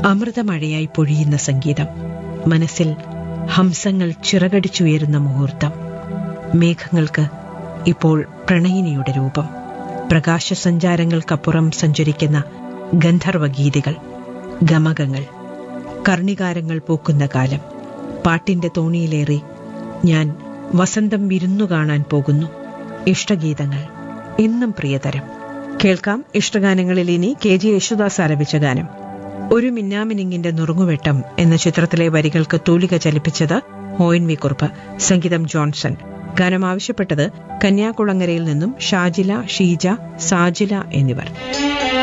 അമൃതമഴയായി പൊഴിയുന്ന സംഗീതം മനസ്സിൽ ഹംസങ്ങൾ ചിറകടിച്ചുയരുന്ന മുഹൂർത്തം മേഘങ്ങൾക്ക് ഇപ്പോൾ പ്രണയിനിയുടെ രൂപം പ്രകാശസഞ്ചാരങ്ങൾക്കപ്പുറം സഞ്ചരിക്കുന്ന ഗന്ധർവഗീതികൾ ഗമകങ്ങൾ കർണികാരങ്ങൾ പൂക്കുന്ന കാലം പാട്ടിന്റെ തോണിയിലേറി ഞാൻ വസന്തം വിരുന്നു കാണാൻ പോകുന്നു ഇഷ്ടഗീതങ്ങൾ എന്നും പ്രിയതരം കേൾക്കാം ഇഷ്ടഗാനങ്ങളിൽ ഇനി കെ ജി യേശുദാസ് ആലപിച്ച ഗാനം ഒരു മിന്നാമിനിങ്ങിന്റെ നുറുങ്ങുവെട്ടം എന്ന ചിത്രത്തിലെ വരികൾക്ക് തൂലിക ചലിപ്പിച്ചത് ഒ എൻ വി കുറുപ്പ് സംഗീതം ജോൺസൺ ഗാനം ആവശ്യപ്പെട്ടത് കന്യാകുളങ്ങരയിൽ നിന്നും ഷാജില ഷീജ സാജില എന്നിവർ